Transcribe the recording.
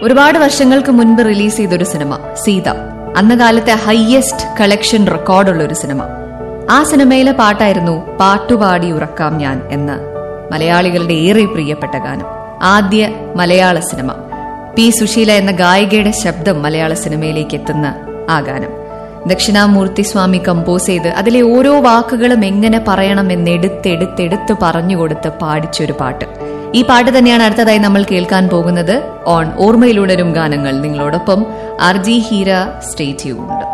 ഒരുപാട് വർഷങ്ങൾക്ക് മുൻപ് റിലീസ് ചെയ്തൊരു സിനിമ സീത അന്ന് കാലത്തെ ഹയസ്റ്റ് കളക്ഷൻ റെക്കോർഡുള്ള ഒരു സിനിമ ആ ശനിമയിലെ പാട്ടായിരുന്നു പാട്ടുപാടി ഉറക്കാം ഞാൻ എന്ന മലയാളികളുടെ ഏറെ പ്രിയപ്പെട്ട ഗാനം ആദ്യ മലയാള സിനിമ പി സുശീല എന്ന ഗായികയുടെ ശബ്ദം മലയാള സിനിമയിലേക്ക് എത്തുന്ന ആ ഗാനം ദക്ഷിണാമൂർത്തി സ്വാമി കമ്പോസ് ചെയ്ത് അതിലെ ഓരോ വാക്കുകളും എങ്ങനെ പറയണം എന്ന് എടുത്തെടുത്തെടുത്ത് പറഞ്ഞുകൊടുത്ത് പാടിച്ചൊരു പാട്ട് ഈ പാട്ട് തന്നെയാണ് അടുത്തതായി നമ്മൾ കേൾക്കാൻ പോകുന്നത് ഓൺ ഓർമ്മയിലുണരും ഗാനങ്ങൾ നിങ്ങളോടൊപ്പം R G Heera stay tuned